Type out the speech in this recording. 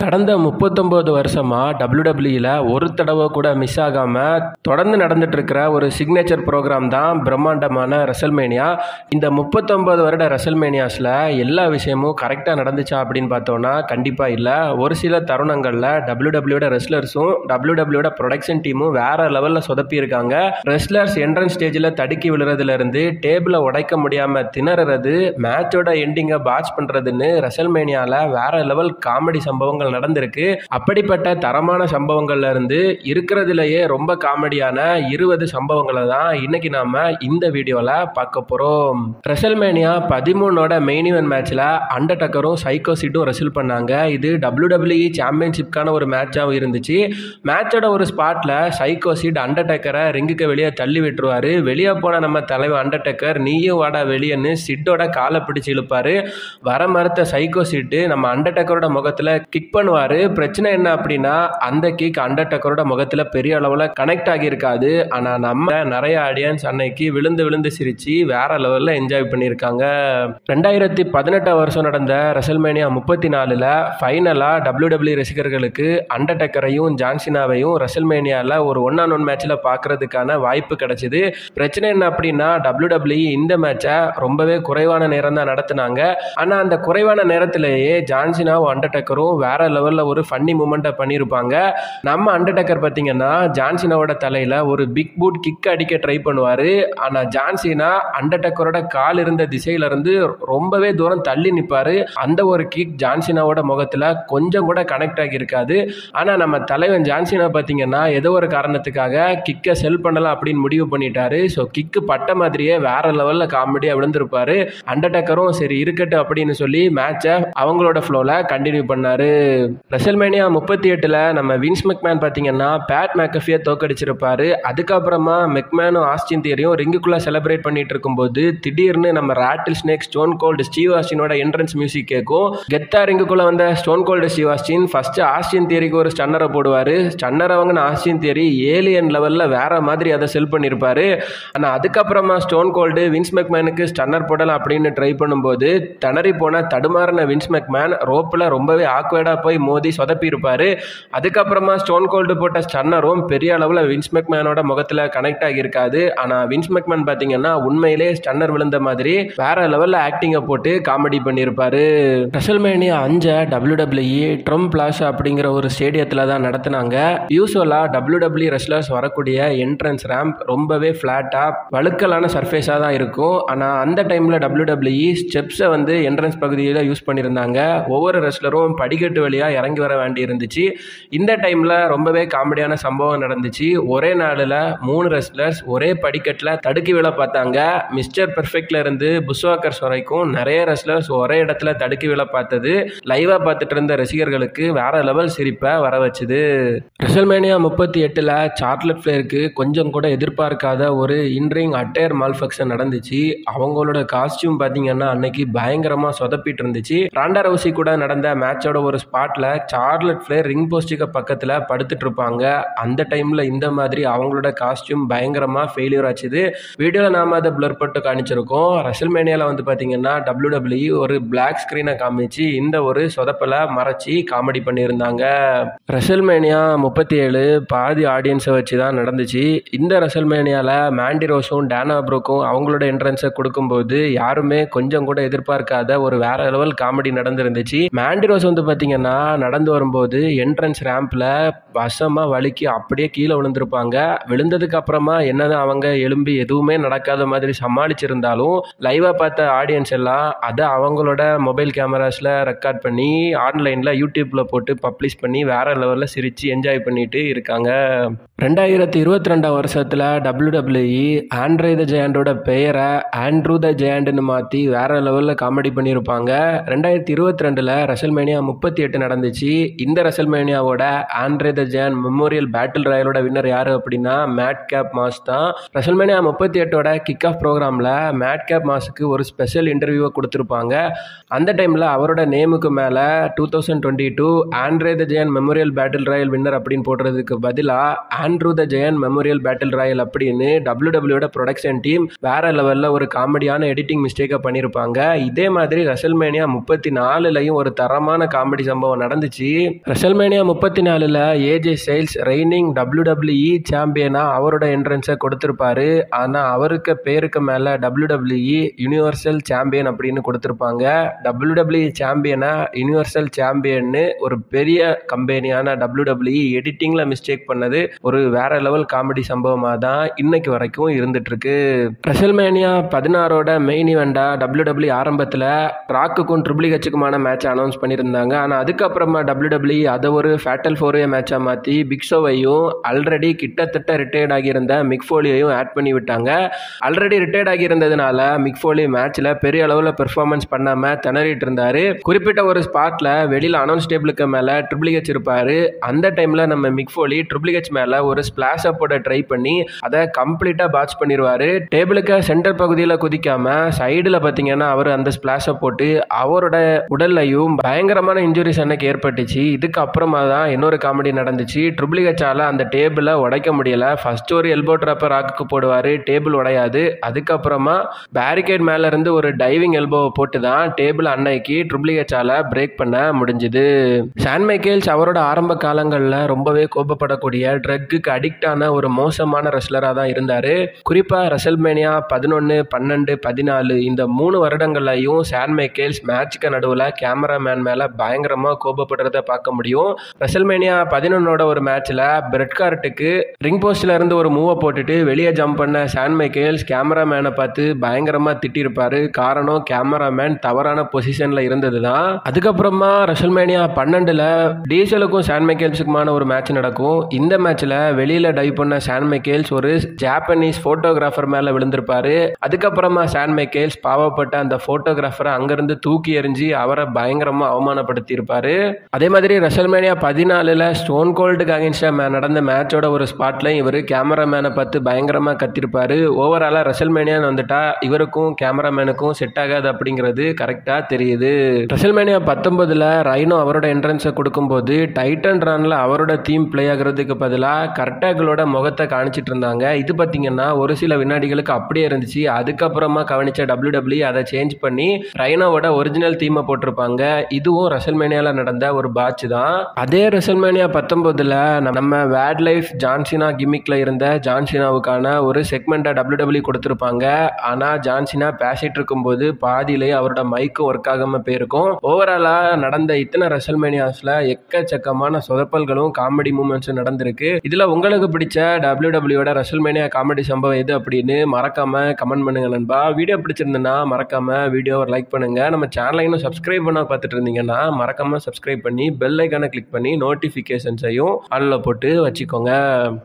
கடந்த முப்பத்தொம்போது வருஷமாக டபிள்யூடபிள்யூயில் ஒரு தடவை கூட மிஸ் ஆகாமல் தொடர்ந்து நடந்துட்டு இருக்கிற ஒரு சிக்னேச்சர் ப்ரோக்ராம் தான் பிரம்மாண்டமான ரெசல்மேனியா இந்த முப்பத்தொம்போது வருட ரெசல்மேனியாஸில் எல்லா விஷயமும் கரெக்டாக நடந்துச்சா அப்படின்னு பார்த்தோன்னா கண்டிப்பாக இல்லை ஒரு சில தருணங்களில் டபிள்யூடபிள்யூட ரெஸ்லர்ஸும் டபிள்யூடபிள்யூட ப்ரொடக்ஷன் டீமும் வேற லெவலில் சொதப்பி இருக்காங்க ரெஸ்லர்ஸ் என்ட்ரன்ஸ் ஸ்டேஜில் தடுக்கி விழுறதுலேருந்து டேபிளை உடைக்க முடியாமல் திணறது மேட்சோட எண்டிங்கை பாட்ச் பண்ணுறதுன்னு ரெசல்மேனியாவில் வேற லெவல் காமெடி சம்பவங்கள் நடந்திருக்கு அப்படிப்பட்ட தரமான சம்பவங்கள்ல இருந்து இருக்கிறதுலயே ரொம்ப காமெடியான இருபது சம்பவங்களை தான் இன்னைக்கு நாம இந்த வீடியோவில் பார்க்க போகிறோம் ரெசல்மேனியா பதிமூணோட மெயின் இவன் மேட்ச்சில் அண்டர்டக்கரும் சைக்கோ சீட்டும் ரெசல் பண்ணாங்க இது டபிள்யூடபிள்யூஇ சாம்பியன்ஷிப்கான ஒரு மேட்சாகவும் இருந்துச்சு மேட்சோட ஒரு ஸ்பாட்டில் சைக்கோ சீட் அண்டர்டேக்கரை ரிங்குக்கு வெளியே தள்ளி விட்டுருவாரு வெளியே போன நம்ம தலைவர் அண்டர்டேக்கர் நீயும் வாடா வெளியேன்னு சிட்டோட காலை பிடிச்சு இழுப்பாரு வர மறுத்த சைக்கோ சீட்டு நம்ம அண்டர்டேக்கரோட முகத்தில் கிக் பண்ணுவார் பிரச்சனை என்ன அப்படின்னா அந்த கிக் அண்டர்டேக்கரோட முகத்தில் பெரிய அளவில் கனெக்ட் ஆகியிருக்காது ஆனால் நம்ம நிறைய ஆடியன்ஸ் அன்னைக்கு விழுந்து விழுந்து சிரிச்சு வேற லெவலில் என்ஜாய் பண்ணியிருக்காங்க ரெண்டாயிரத்தி பதினெட்டாம் வருஷம் நடந்த ரெசல்மேனியா முப்பத்தி நாலில் ஃபைனலாக டபிள்யூடபிள்யூ ரசிகர்களுக்கு அண்டர்டேக்கரையும் ஜான்சினாவையும் ரெசல்மேனியாவில் ஒரு ஒன் ஆன் ஒன் மேட்ச்சில் பார்க்கறதுக்கான வாய்ப்பு கிடைச்சிது பிரச்சனை என்ன அப்படின்னா டபிள்யூடபிள்யூ இந்த மேட்சை ரொம்பவே குறைவான நேரம் தான் நடத்துனாங்க ஆனால் அந்த குறைவான நேரத்திலேயே ஜான்சினாவும் அண்டர்டேக்கரும் வேற லெவலில் ஒரு ஃபன்னி மூமெண்ட்டை பண்ணியிருப்பாங்க நம்ம அண்டர்டேக்கர் பார்த்தீங்கன்னா ஜான்சினாவோட தலையில் ஒரு பிக் பூட் கிக் அடிக்க ட்ரை பண்ணுவார் ஆனால் ஜான்சினா அண்டர்டேக்கரோட கால் இருந்த திசையிலிருந்து ரொம்பவே தூரம் தள்ளி நிற்பார் அந்த ஒரு கிக் ஜான்சினாவோட முகத்தில் கொஞ்சம் கூட கனெக்ட் ஆகியிருக்காது ஆனால் நம்ம தலைவன் ஜான்சினா பார்த்தீங்கன்னா ஏதோ ஒரு காரணத்துக்காக கிக்கை செல் பண்ணலாம் அப்படின்னு முடிவு பண்ணிட்டாரு ஸோ கிக்கு பட்ட மாதிரியே வேற லெவலில் காமெடியாக விழுந்திருப்பாரு அண்டர்டேக்கரும் சரி இருக்கட்டும் அப்படின்னு சொல்லி மேட்சை அவங்களோட ஃப்ளோவில் கண்டினியூ பண்ணாரு ரெசல்மேனியா முப்பத்தி எட்டில் நம்ம வின்ஸ் மெக்மேன் பார்த்தீங்கன்னா பேட் மேக்கஃபியை தோக்கடிச்சிருப்பாரு அதுக்கப்புறமா மெக்மேனும் ஆஸ்டின் தியரியும் ரிங்குக்குள்ளே செலிப்ரேட் பண்ணிட்டு இருக்கும்போது திடீர்னு நம்ம Rattlesnake Stone Cold Steve ஆஸ்டினோட என்ட்ரன்ஸ் மியூசிக் கேட்கும் கெத்தா ரிங்குக்குள்ளே வந்த Stone Cold Steve Austin first Austin தியரிக்கு ஒரு ஸ்டன்னரை போடுவார் ஸ்டன்னரை வாங்கின ஆஸ்டின் தியரி ஏலியன் லெவலில் வேற மாதிரி அதை செல் பண்ணியிருப்பாரு ஆனால் அதுக்கப்புறமா ஸ்டோன் கோல்டு வின்ஸ் மெக்மேனுக்கு ஸ்டன்னர் போடலாம் அப்படின்னு ட்ரை பண்ணும்போது திணறி போன தடுமாறின வின்ஸ் மெக்மேன் ரோப்பில் ரொம்பவே ஆக்வேர்டாக போய் மோதி சொதப்பி இருப்பாரு அதுக்கப்புறமா ஸ்டோன் கோல்டு போட்ட ஸ்டன்னரும் பெரிய அளவில் வின்ஸ் மெக்மேனோட முகத்தில் கனெக்ட் ஆகியிருக்காது ஆனால் வின்ஸ் மெக்மேன் பார்த்தீங்கன்னா உண்மையிலே ஸ்டன்னர் விழுந்த மாதிரி வேற லெவலில் ஆக்டிங்கை போட்டு காமெடி பண்ணியிருப்பாரு ரெசல்மேனியா அஞ்சை டபிள்யூ டபிள்யூஇ ட்ரம் பிளாஷா அப்படிங்கிற ஒரு ஸ்டேடியத்தில் தான் நடத்துனாங்க யூஸ்வலாக டபிள்யூ டபிள்யூ ரெஸ்லர்ஸ் வரக்கூடிய என்ட்ரன்ஸ் ரேம்ப் ரொம்பவே ஃப்ளாட்டாக வழுக்கலான சர்ஃபேஸாக தான் இருக்கும் ஆனால் அந்த டைமில் டபிள்யூ டபிள்யூஇ ஸ்டெப்ஸை வந்து என்ட்ரன்ஸ் பகுதியில் யூஸ் பண்ணியிருந்தாங்க ஒவ்வொரு ரெஸ்லரும் படிக்கட்டு வழியாக இறங்கி வர வேண்டி இருந்துச்சு இந்த டைமில் ரொம்பவே காமெடியான சம்பவம் நடந்துச்சு ஒரே நாளில் மூணு ரெஸ்லர்ஸ் ஒரே படிக்கட்டில் தடுக்கி விழ பார்த்தாங்க மிஸ்டர் பெர்ஃபெக்ட்ல இருந்து புஷ்வாக்கர்ஸ் வரைக்கும் நிறைய ரெஸ்லர்ஸ் ஒரே இடத்துல தடுக்கி விழ பார்த்தது லைவாக பார்த்துட்டு இருந்த ரசிகர்களுக்கு வேற லெவல் சிரிப்பை வர வச்சுது ரெசல்மேனியா முப்பத்தி எட்டில் சார்லட் ஃபிளேருக்கு கொஞ்சம் கூட எதிர்பார்க்காத ஒரு இன்ரிங் அட்டையர் மால்ஃபக்ஷன் நடந்துச்சு அவங்களோட காஸ்டியூம் பார்த்தீங்கன்னா அன்னைக்கு பயங்கரமாக சொதப்பிட்டு இருந்துச்சு ராண்டா ரவுசி கூட நடந்த மேட்சோட ஒரு ஸ்பாட்டில் சார்லட் ஃபிளேர் ரிங் போஸ்ட்டுக்கு பக்கத்தில் படுத்துட்டு இருப்பாங்க அந்த டைமில் இந்த மாதிரி அவங்களோட காஸ்டியூம் பயங்கரமாக ஃபெயிலியர் ஆச்சுது வீடியோவில் நாம அதை ப்ளர் போட்டு காணிச்சிருக்கோம் ரெசல்மேனியாவில் வந்து பார்த்தீங்கன்னா டபிள்யூ டபிள்யூ ஒரு பிளாக் ஸ்க்ரீனை காமிச்சு இந்த ஒரு சொதப்பலை மறைச்சி காமெடி பண்ணியிருந்தாங்க ரெசல்மேனியா முப்பத்தி ஏழு பாதி ஆடியன்ஸை வச்சு தான் நடந்துச்சு இந்த ரெசல்மேனியாவில் மேண்டி ரோஸும் டேனா ப்ரோக்கும் அவங்களோட என்ட்ரன்ஸை கொடுக்கும்போது யாருமே கொஞ்சம் கூட எதிர்பார்க்காத ஒரு வேற லெவல் காமெடி நடந்துருந்துச்சு மேண்டி ரோஸ் வந்து பார்த்தீங்கன்னா நடந்து வரும்போது என்ட்ரன்ஸ் ரேம்பில் வசமாக வலிக்கு அப்படியே கீழே விழுந்திருப்பாங்க விழுந்ததுக்கு அப்புறமா என்னதான் அவங்க எலும்பி எதுவுமே நடக்காத மாதிரி சமாளிச்சிருந்தாலும் லைவாக பார்த்த ஆடியன்ஸ் எல்லாம் அதை அவங்களோட மொபைல் கேமராஸில் ரெக்கார்ட் பண்ணி ஆன்லைனில் யூடியூப்பில் போட்டு பப்ளிஷ் பண்ணி வேற லெவலில் சிரித்து என்ஜாய் பண்ணிட்டு இருக்காங்க ரெண்டாயிரத்தி இருபத்தி ரெண்டாம் வருஷத்தில் டபிள்யூ டபிள்யூஇ ஆண்ட்ரே த ஜெயண்டோட பெயரை ஆண்ட்ரூ த ஜெயண்ட்னு மாற்றி வேற லெவலில் காமெடி பண்ணியிருப்பாங்க ரெண்டாயிரத்தி இருபத்தி ரெண்டில் ரெசல்மேனியா முப்பத்தி எட்டு நடந்துச்சு இந்த ரெசல்மேனியாவோட Andre the Giant memorial battle ராயலோட வின்னர் யார் அப்படின்னா மேட் கேப் மாஸ் தான் ரெசல்மேனியா முப்பத்தி எட்டோட கிக் ஆஃப் ப்ரோக்ராமில் மேட் கேப் மாஸுக்கு ஒரு ஸ்பெஷல் இன்டர்வியூவை கொடுத்துருப்பாங்க அந்த டைமில் அவரோட நேமுக்கு மேலே two thousand twenty two Andre the Giant memorial battle royal winner அப்படின்னு போடுறதுக்கு பதிலாக Andrew the Giant memorial battle royal அப்படின்னு டபிள்யூ டபிள்யூட ப்ரொடக்ஷன் டீம் வேற லெவலில் ஒரு காமெடியான எடிட்டிங் மிஸ்டேக்கை பண்ணியிருப்பாங்க இதே மாதிரி ரெசல்மேனியா முப்பத்தி நாலுலையும் ஒரு தரமான காமெடி சம்பவம் சம்பவம் நடந்துச்சு ரெசல்மேனியா முப்பத்தி நாலில் AJ Styles reigning W W E சாம்பியனாக அவரோட என்ட்ரன்ஸை கொடுத்துருப்பாரு ஆனால் அவருக்கு பேருக்கு மேலே டபிள்யூ டபிள்யூஇ யூனிவர்சல் சாம்பியன் அப்படின்னு கொடுத்துருப்பாங்க டபிள்யூ டபிள்யூஇ சாம்பியனா யூனிவர்சல் சாம்பியன்னு ஒரு பெரிய கம்பெனியான டபிள்யூ டபிள்யூஇ எடிட்டிங்கில் மிஸ்டேக் பண்ணது ஒரு வேற லெவல் காமெடி சம்பவமாக தான் இன்னைக்கு வரைக்கும் இருந்துட்டு இருக்கு ரெசல்மேனியா பதினாறோட மெயின் இவெண்டா டபிள்யூ டபிள்யூ ஆரம்பத்தில் ராக்குக்கும் ட்ரிபிள் ஹெச்சுக்குமான மேட்ச் அனௌன்ஸ் பண்ணியிருந்தாங்க ஆனால் அதுக்கப்புறமா டபிள்யூ டபிள்யூ அதை ஒரு ஃபேட்டல் ஃபோர்வே மேட்சாக மாற்றி பிக்ஸோவையும் ஆல்ரெடி கிட்டத்தட்ட ரிட்டையர்ட் ஆகியிருந்த மிக்ஃபோலியையும் ஆட் பண்ணி விட்டாங்க ஆல்ரெடி ரிட்டையர்ட் ஆகியிருந்ததுனால மிக்ஃபோலி மேட்ச்சில் பெரிய அளவில் பெர்ஃபார்மன்ஸ் பண்ணாமல் திணறிட்டு இருந்தார் குறிப்பிட்ட ஒரு ஸ்பாட்டில் வெளியில் அனௌன்ஸ் டேபிளுக்கு மேலே ட்ரிபிள் ஹெச் இருப்பார் அந்த டைமில் நம்ம மிக்ஃபோலி ட்ரிபிள் ஹெச் மேலே ஒரு ஸ்பிளாஷ் போட ட்ரை பண்ணி அதை கம்ப்ளீட்டாக பாட்ச் பண்ணிடுவார் டேபிளுக்கு சென்டர் பகுதியில் குதிக்காம சைடில் பார்த்தீங்கன்னா அவர் அந்த ஸ்பிளாஷை போட்டு அவரோட உடல்லையும் பயங்கரமான இன்ஜுரிஸ் எனக்கு ஏற்பட்டுச்சு இதுக்கு அப்புறமா தான் இன்னொரு காமெடி நடந்துச்சு ட்ரிபிள் ஹெச்சால் அந்த டேபிளை உடைக்க முடியல ஃபர்ஸ்ட் ஒரு எல்போ ட்ராப்பர் ராக்குக்கு போடுவார் டேபிள் உடையாது அதுக்கப்புறமா பேரிகேட் மேல இருந்து ஒரு டைவிங் எல்போவை போட்டு தான் டேபிள் அன்னைக்கு ட்ரிபிள் ஹெச்சால் பிரேக் பண்ண முடிஞ்சுது சான் மைக்கேல்ஸ் அவரோட ஆரம்ப காலங்களில் ரொம்பவே கோபப்படக்கூடிய ட்ரக்குக்கு அடிக்ட் ஆன ஒரு மோசமான ரெஸ்லராக தான் இருந்தார் குறிப்பாக ரெசல்மேனியா பதினொன்று பன்னெண்டு பதினாலு இந்த மூணு வருடங்கள்லையும் சான் மைக்கேல்ஸ் மேட்ச்க்கு நடுவில் கேமராமேன் மேலே பயங்கரமாக கோபப்படுறத பார்க்க முடியும் ரெசல்மேனியா பதினொன்னோட ஒரு மேட்ச்சில் பிரெட் கார்ட்டுக்கு ரிங் போஸ்ட்ல இருந்து ஒரு மூவை போட்டுட்டு வெளியே ஜம்ப் பண்ண சான் மைக்கேல்ஸ் கேமராமேனை பார்த்து பயங்கரமாக திட்டிருப்பாரு காரணம் கேமராமேன் தவறான பொசிஷனில் இருந்தது தான் அதுக்கப்புறமா ரெசல்மேனியா பன்னெண்டில் டீசலுக்கும் சான் மைக்கேல்ஸுக்குமான ஒரு மேட்ச் நடக்கும் இந்த மேட்ச்சில் வெளியில் டைவ் பண்ண சான் மைக்கேல்ஸ் ஒரு ஜாப்பனீஸ் ஃபோட்டோகிராஃபர் மேலே விழுந்திருப்பாரு அதுக்கப்புறமா சான் மைக்கேல்ஸ் பாவப்பட்ட அந்த ஃபோட்டோகிராஃபரை அங்கேருந்து தூக்கி எறிஞ்சு அவரை பயங்கரமாக அவமானப்படுத்தி இருப்பாரு அதே மாதிரி ரெசல்மேனியா பதினாலில் ஸ்டோன் கோல்டுக்கு அகேன்ஸ்டாக நடந்த மேட்சோட ஒரு ஸ்பாட்லையும் இவர் கேமராமேனை பார்த்து பயங்கரமாக கத்திருப்பாரு ஓவராலாக ரெசல்மேனியான்னு வந்துட்டா இவருக்கும் கேமராமேனுக்கும் செட் ஆகாது அப்படிங்கிறது கரெக்டாக தெரியுது ரெசல்மேனியா பத்தொன்பதில் ரைனோ அவரோட என்ட்ரன்ஸை கொடுக்கும்போது டைட்டன் ரன்ல அவரோட தீம் ப்ளே ஆகுறதுக்கு பதிலாக கர்டாக்களோட முகத்தை காணிச்சிட்டு இருந்தாங்க இது பார்த்தீங்கன்னா ஒரு சில வினாடிகளுக்கு அப்படியே இருந்துச்சு அதுக்கப்புறமா கவனிச்ச டபிள்யூ டபிள்யூ அதை சேஞ்ச் பண்ணி ரைனோவோட ஒரிஜினல் தீமை போட்டிருப்பாங்க இதுவும் ரெசல்மேனியாவில் நடந்த ஒரு பாட்ச் தான் அதே ரெசல்மேனியா பத்தொன்பதுல நம்ம வேட் லைஃப் ஜான்சினா கிமிக்ல இருந்த ஜான்சினாவுக்கான ஒரு செக்மெண்ட்டை டபிள்யூ டபிள்யூ கொடுத்துருப்பாங்க ஆனால் ஜான்சினா பேசிட்டு இருக்கும்போது பாதியிலேயே அவரோட மைக்கும் ஒர்க் ஆகாமல் போயிருக்கும் ஓவராலாக நடந்த இத்தனை ரெசல்மேனியாஸில் எக்கச்சக்கமான சொதப்பல்களும் காமெடி மூமெண்ட்ஸும் நடந்திருக்கு இதில் உங்களுக்கு பிடிச்ச டபிள்யூ டபிள்யூட ரெசல்மேனியா காமெடி சம்பவம் எது அப்படின்னு மறக்காம கமெண்ட் பண்ணுங்க நண்பா வீடியோ பிடிச்சிருந்ததுன்னா மறக்காம வீடியோவை லைக் பண்ணுங்க நம்ம சேனலை இன்னும் சப்ஸ்கிரைப் பண்ண பார்த்துட்டு இருந்தீங்கன்னா மறக்காம சப்ஸ்கிரைப் பண்ணி பெல் ஐக்கானை கிளிக் பண்ணி நோட்டிஃபிகேஷன்ஸையும் ஆளில் போட்டு வச்சுக்கோங்க